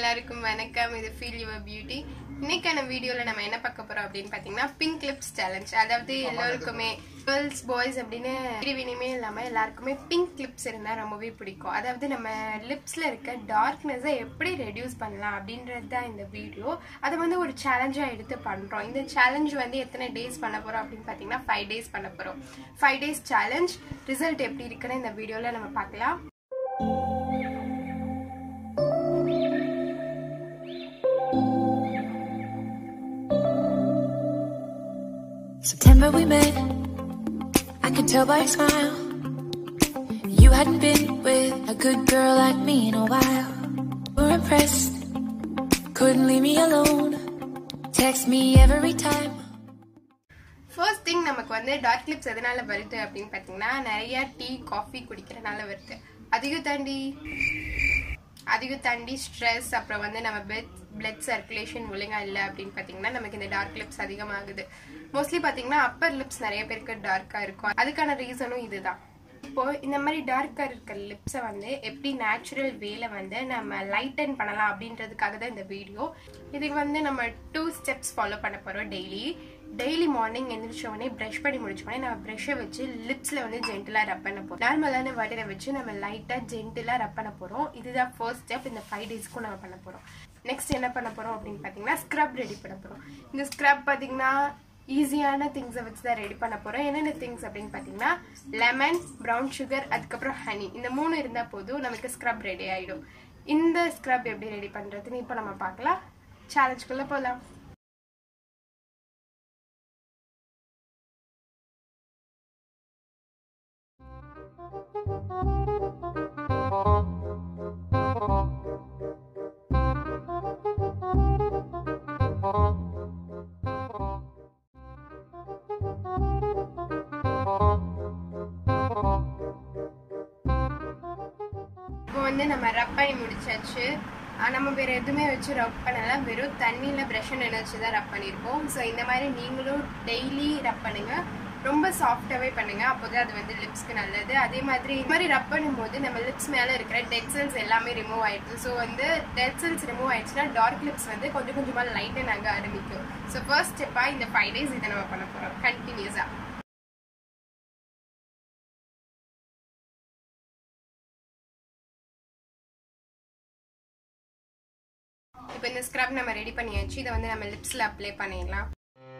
எல்லாருக்கும் வணக்கம் இது ஃபீல் யுவர் பியூட்டி இன்னைக்கான வீடியோல நம்ம என்ன பார்க்க போறோம் அப்படின்னு பாத்தீங்கன்னா பிங்க் லிப்ஸ் சேலஞ்ச் அதாவது எல்லாருக்குமே கேர்ள்ஸ் பாய்ஸ் அப்படின்னு பிரிவினையுமே இல்லாம எல்லாருக்குமே பிங்க் லிப்ஸ் இருந்தா ரொம்பவே பிடிக்கும் அதாவது நம்ம லிப்ஸ்ல இருக்க டார்க்னஸை எப்படி ரெடியூஸ் பண்ணலாம் அப்படின்றது தான் இந்த வீடியோ அதை வந்து ஒரு சேலஞ்சா எடுத்து பண்றோம் இந்த சேலஞ்ச் வந்து எத்தனை டேஸ் பண்ண போறோம் அப்படின்னு பாத்தீங்கன்னா ஃபைவ் டேஸ் பண்ண போறோம் ஃபைவ் டேஸ் சேலஞ்ச் ரிசல்ட் எப்படி இருக்குன்னு இந்த வீடியோல நம்ம பார்க்கலாம் September we met. I could tell by your smile. You hadn't been with a good girl like me in a while. Were impressed. Couldn't leave me alone. Text me every time. First thing நமக்கு வந்து dark clips எதனால வருது அப்படின்னு பார்த்தீங்கன்னா நிறைய tea coffee குடிக்கிறனால வருது அதிகம் தாண்டி அதிகம் தாண்டி ஸ்ட்ரெஸ் அப்புறம் வந்து நம்ம பிளட் பிளட் சர்க்குலேஷன் ஒழுங்கா இல்லை அப்படின்னு பார்த்தீங்கன்னா நமக்கு இந்த டார்க் லிப்ஸ் அதிகமாகுது மோஸ்ட்லி பார்த்தீங்கன்னா அப்பர் லிப்ஸ் நிறைய பேருக்கு டார்க்காக இருக்கும் அதுக்கான ரீசனும் இதுதான் இப்போ இந்த மாதிரி டார்க்காக இருக்க லிப்ஸை வந்து எப்படி நேச்சுரல் வேல வந்து நம்ம லைட்டன் பண்ணலாம் அப்படின்றதுக்காக தான் இந்த வீடியோ இதுக்கு வந்து நம்ம டூ ஸ்டெப்ஸ் ஃபாலோ பண்ண போகிறோம் டெய்லி டெய்லி மார்னிங் எந்திரிச்ச உடனே ப்ரஷ் பண்ணி முடிச்ச உடனே நம்ம ப்ரஷ்ஷை வச்சு லிப்ஸில் வந்து ஜென்டிலாக ரப் பண்ண போகிறோம் நார்மலான வாட்டரை வச்சு நம்ம லைட்டாக ஜென்டிலாக ரப் பண்ண போகிறோம் இதுதான் ஃபர்ஸ்ட் ஸ்டெப் இந்த ஃபைவ் டேஸ்க்கும் நம்ம பண்ண போகிறோம் நெக்ஸ்ட் என்ன பண்ண போகிறோம் அப்படின்னு பார்த்தீங்கன்னா ஸ்க்ரப் ரெடி பண்ண போகிறோம் இந்த ஸ்க்ரப் பார்த்தீங்கன்னா ஈஸியான திங்ஸை வச்சு தான் ரெடி பண்ண போகிறோம் என்னென்ன திங்ஸ் அப்படின்னு பார்த்தீங்கன்னா லெமன் ப்ரௌன் சுகர் அதுக்கப்புறம் ஹனி இந்த மூணு இருந்தால் போதும் நமக்கு ஸ்க்ரப் ரெடி ஆகிடும் இந்த ஸ்க்ரப் எப்படி ரெடி பண்ணுறதுன்னு இப்போ நம்ம பார்க்கலாம் சேலஞ்சுக்குள்ளே போகலாம் இப்போ வந்து நம்ம ரப் பண்ணி முடிச்சாச்சு ஆஹ் நம்ம வேற எதுவுமே வச்சு ரப் பண்ணல வெறும் தண்ணியில ப்ரஷ் நினைச்சு தான் ரப் பண்ணியிருக்கோம் ஸோ இந்த மாதிரி நீங்களும் டெய்லி ரப் பண்ணுங்க ரொம்ப சாஃப்டாகவே பண்ணுங்க அப்போதான் அது வந்து லிப்ஸ்க்கு நல்லது அதே மாதிரி இந்த மாதிரி ரப் பண்ணும்போது நம்ம லிப்ஸ் மேலே இருக்கிற டெட் செல்ஸ் எல்லாமே ரிமூவ் ஆயிடுது ஸோ வந்து டெட் செல்ஸ் ரிமூவ் ஆயிடுச்சுன்னா டார்க் லிப்ஸ் வந்து கொஞ்சம் கொஞ்சமாக லைட்டன் ஆக ஆரம்பிக்கும் ஸோ ஃபர்ஸ்ட் ஸ்டெப்பாக இந்த ஃபைவ் டேஸ் இதை நம்ம பண்ண போகிறோம் கண்டினியூஸாக இப்போ இந்த ஸ்க்ரப் நம்ம ரெடி பண்ணியாச்சு இதை வந்து நம்ம லிப்ஸில் அப்ளை பண்ணிடலாம்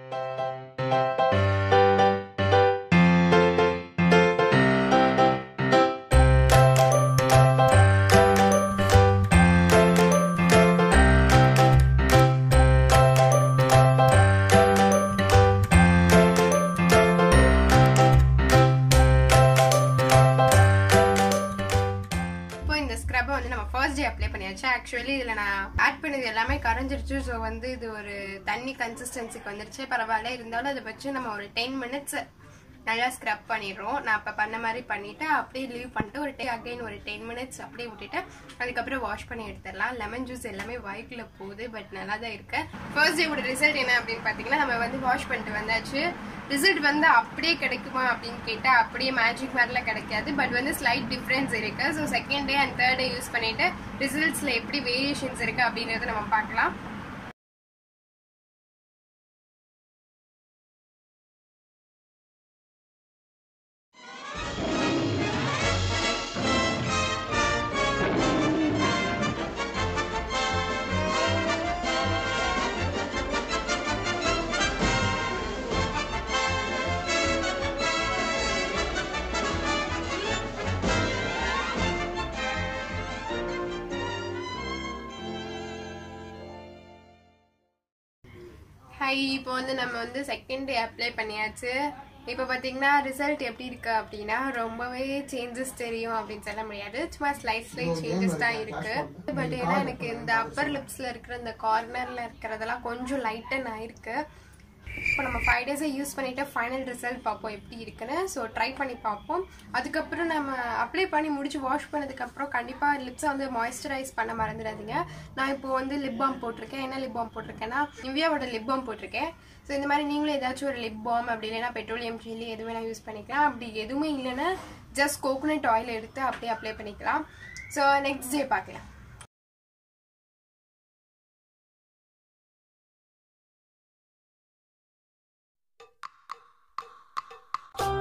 இப்போ இந்த ஸ்க்ரப்பை வந்து நம்ம ஃபர்ஸ்ட் டே அப்ளை பண்ணியாச்சு ஆக்சுவலி இதில் நான் ஆட் பண்ணது எல்லாமே கரைஞ்சிருச்சு ஸோ வந்து இது ஒரு தண்ணி கன்சிஸ்டன்சிக்கு வந்துருச்சு பரவாயில்ல இருந்தாலும் அதை வச்சு நம்ம ஒரு டென் மினிட்ஸ் நல்லா ஸ்க்ரப் பண்ணிடுறோம் நான் இப்போ பண்ண மாதிரி பண்ணிவிட்டு அப்படியே லீவ் பண்ணிட்டு ஒரு டே அகைன் ஒரு டென் மினிட்ஸ் அப்படியே விட்டுட்டு அதுக்கப்புறம் வாஷ் பண்ணி எடுத்துடலாம் லெமன் ஜூஸ் எல்லாமே வாய்க்குள்ள போகுது பட் நல்லா தான் இருக்கு ஃபர்ஸ்ட் டேவோட ரிசல்ட் என்ன அப்படின்னு பார்த்தீங்கன்னா நம்ம வந்து வாஷ் பண்ணிட்டு வந்தாச்சு ரிசல்ட் வந்து அப்படியே கிடைக்குமா அப்படின்னு கேட்டால் அப்படியே மேஜிக் மாதிரிலாம் கிடைக்காது பட் வந்து ஸ்லைட் டிஃப்ரென்ஸ் இருக்கு so second day and third day use பண்ணிட்டு ரிசல்ட்ஸில் எப்படி வேரியேஷன்ஸ் இருக்கு அப்படின்றத நம்ம பார்க்கலாம் ஹை இப்போ வந்து நம்ம வந்து செகண்ட் டே அப்ளை பண்ணியாச்சு இப்போ பார்த்தீங்கன்னா ரிசல்ட் எப்படி இருக்கு அப்படின்னா ரொம்பவே சேஞ்சஸ் தெரியும் அப்படின்னு சொல்ல முடியாது சும்மா ஸ்லைட் ஸ்லைட் சேஞ்சஸ் தான் இருக்கு பட் ஏன்னா எனக்கு இந்த அப்பர் லிப்ஸ்ல இருக்கிற இந்த கார்னர்ல இருக்கிறதெல்லாம் கொஞ்சம் லைட்டன் ஆயிருக்கு இப்போ நம்ம ஃபைவ் டேஸை யூஸ் பண்ணிட்டு ஃபைனல் ரிசல்ட் பார்ப்போம் எப்படி இருக்குன்னு ஸோ ட்ரை பண்ணி பார்ப்போம் அதுக்கப்புறம் நம்ம அப்ளை பண்ணி முடிச்சு வாஷ் பண்ணதுக்கப்புறம் கண்டிப்பாக லிப்ஸை வந்து மாய்ஸ்சரைஸ் பண்ண மறந்துடாதீங்க நான் இப்போ வந்து லிப் பாம் போட்டிருக்கேன் என்ன லிப் பாம் போட்டிருக்கேன்னா நிவ்யாவோட லிப் பாம் போட்டிருக்கேன் ஸோ இந்த மாதிரி நீங்களும் ஏதாச்சும் ஒரு லிப் பாம் அப்படி இல்லைன்னா பெட்ரோலியம் ஜெல்லி எது வேணால் யூஸ் பண்ணிக்கலாம் அப்படி எதுவுமே இல்லைன்னா ஜஸ்ட் கோகோனட் ஆயில் எடுத்து அப்படியே அப்ளை பண்ணிக்கலாம் ஸோ நெக்ஸ்ட் டே பார்க்கலாம்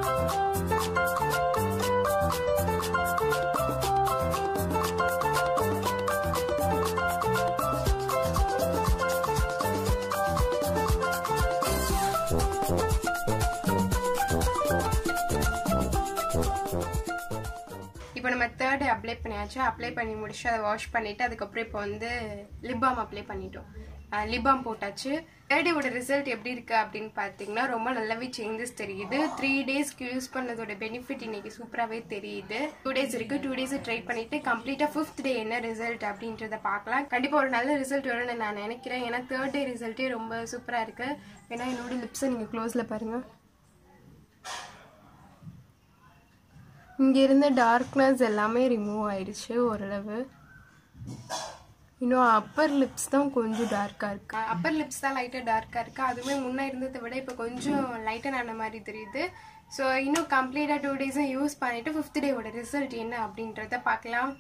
இப்போ நம்ம தேர்ட் அப்ளை பண்ணியாச்சு அப்ளை பண்ணி முடிச்சு அதை வாஷ் பண்ணிட்டு அதுக்கப்புறம் இப்போ வந்து லிப் பாம் அப்ளை பண்ணிட்டோம் லிப் பாம் போட்டாச்சு தேர்டேவோட ரிசல்ட் எப்படி இருக்கு அப்படின்னு பார்த்தீங்கன்னா ரொம்ப நல்லாவே சேஞ்சஸ் தெரியுது த்ரீ டேஸ்க்கு யூஸ் பண்ணதோட பெனிஃபிட் இன்னைக்கு சூப்பராகவே தெரியுது டூ டேஸ் இருக்கு டூ டேஸ் ட்ரை பண்ணிட்டு கம்ப்ளீட்டாக ஃபிஃப்த் டே என்ன ரிசல்ட் அப்படின்றத பார்க்கலாம் கண்டிப்பாக ஒரு நல்ல ரிசல்ட் வரும்னு நான் நினைக்கிறேன் ஏன்னா தேர்ட் டே ரிசல்ட்டே ரொம்ப சூப்பராக இருக்கு ஏன்னா என்னோட லிப்ஸை நீங்கள் க்ளோஸில் பாருங்கள் இங்கே இருந்த டார்க்னஸ் எல்லாமே ரிமூவ் ஆயிடுச்சு ஓரளவு இன்னும் அப்பர் லிப்ஸ் தான் கொஞ்சம் டார்க்காக இருக்கு அப்பர் லிப்ஸ் தான் லைட்டாக டார்க்காக இருக்கு அதுவுமே முன்னே இருந்ததை விட இப்போ கொஞ்சம் லைட்டன் ஆன மாதிரி தெரியுது ஸோ இன்னும் கம்ப்ளீட்டாக டூ டேஸும் யூஸ் பண்ணிட்டு ஃபிஃப்த் டேவோட ரிசல்ட் என்ன அப்படின்றத பார்க்கலாம்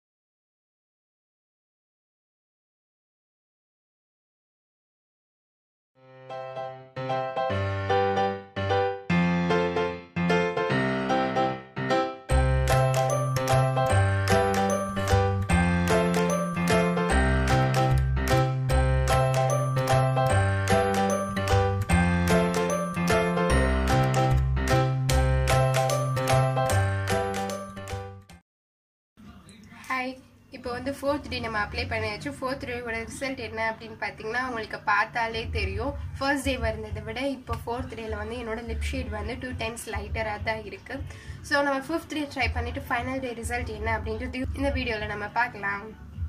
ஹாய் இப்போ வந்து ஃபோர்த் டே நம்ம அப்ளை பண்ணியாச்சு ஃபோர்த் டேவோட ரிசல்ட் என்ன அப்படின்னு பார்த்தீங்கன்னா உங்களுக்கு பார்த்தாலே தெரியும் ஃபர்ஸ்ட் டே இருந்ததை விட இப்போ ஃபோர்த் டேல வந்து என்னோட லிப் ஷேட் வந்து டூ டைம்ஸ் லைட்டராக தான் இருக்கு ஸோ நம்ம ஃபிஃப்த் டே ட்ரை பண்ணிட்டு ஃபைனல் டே ரிசல்ட் என்ன அப்படின்றது இந்த வீடியோவில் நம்ம பார்க்கலாம்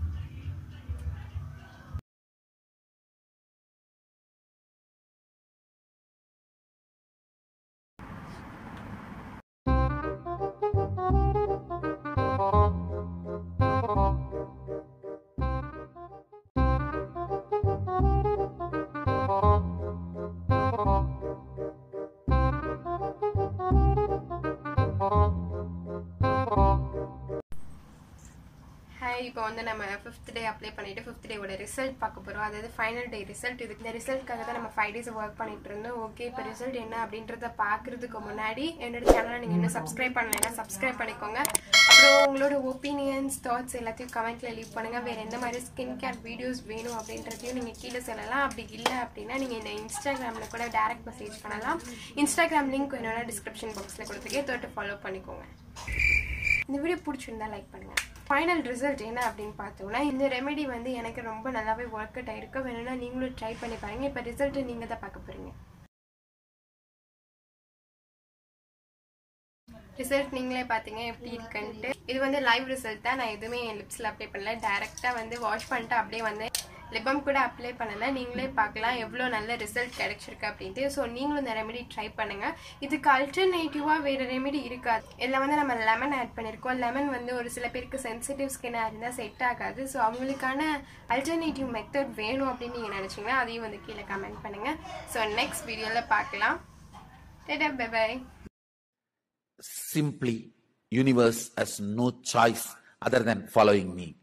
ஹாய் இப்போ வந்து நம்ம ஃபிஃப்த் டே அப்ளை பண்ணிட்டு ஃபிஃப்த் டேவோட ரிசல்ட் பார்க்க போகிறோம் அதாவது ஃபைனல் டே ரிசல்ட் இது இந்த ரிசல்ட்காக தான் நம்ம ஃபைவ் டேஸ் ஒர்க் பண்ணிட்டு இருந்தோம் ஓகே இப்போ ரிசல்ட் என்ன அப்படின்றத பார்க்கறதுக்கு முன்னாடி என்னோட சேனலை நீங்கள் இன்னும் சப்ஸ்கிரைப் பண்ணலைன்னா சப்ஸ்கிரைப் பண்ணிக்கோங்க அப்புறம் உங்களோட ஒப்பீனியன்ஸ் தாட்ஸ் எல்லாத்தையும் கமெண்ட்ல லீவ் பண்ணுங்க வேற எந்த மாதிரி ஸ்கின் கேர் வீடியோஸ் வேணும் அப்படின்றதையும் நீங்கள் கீழே சொல்லலாம் அப்படி இல்லை அப்படின்னா நீங்கள் இந்த இன்ஸ்டாகிராமில் கூட டேரக்ட் மெசேஜ் பண்ணலாம் இன்ஸ்டாகிராம் லிங்க் என்னோட டிஸ்கிரிப்ஷன் பாக்ஸில் கொடுத்துருக்கேன் தொட்டு ஃபாலோ பண்ணிக்கோங்க இந்த வீடியோ பிடிச்சிருந்தா லைக் பண்ணுங்க ஃபைனல் ரிசல்ட் என்ன அப்படின்னு பார்த்தோம்னா இந்த ரெமெடி வந்து எனக்கு ரொம்ப நல்லாவே ஒர்க் அவுட் ஆயிருக்கு வேணும்னா நீங்களும் ட்ரை பண்ணி பாருங்க இப்போ ரிசல்ட் நீங்க தான் பார்க்க போறீங்க ரிசல்ட் நீங்களே பார்த்தீங்க எப்படி இருக்குன்ட்டு இது வந்து லைவ் ரிசல்ட் தான் நான் எதுவுமே என் லிப்ஸில் அப்ளை பண்ணல டேரெக்டாக வந்து வாஷ் பண்ணிட்டு அப்படியே வந்து லிபம் கூட அப்ளை பண்ணல நீங்களே பார்க்கலாம் எவ்வளோ நல்ல ரிசல்ட் கிடைச்சிருக்கு அப்படின்ட்டு ஸோ நீங்களும் இந்த ரெமெடி ட்ரை பண்ணுங்க இதுக்கு அல்டர்னேட்டிவாக வேறு ரெமெடி இருக்காது இதில் வந்து நம்ம லெமன் ஆட் பண்ணியிருக்கோம் லெமன் வந்து ஒரு சில பேருக்கு சென்சிட்டிவ் ஸ்கின்னாக இருந்தால் செட் ஆகாது ஸோ அவங்களுக்கான அல்டர்னேட்டிவ் மெத்தட் வேணும் அப்படின்னு நீங்கள் நினச்சிங்கன்னா அதையும் வந்து கீழே கமெண்ட் பண்ணுங்கள் ஸோ நெக்ஸ்ட் வீடியோவில் பார்க்கலாம் bye bye Simply, universe has no choice other than following me.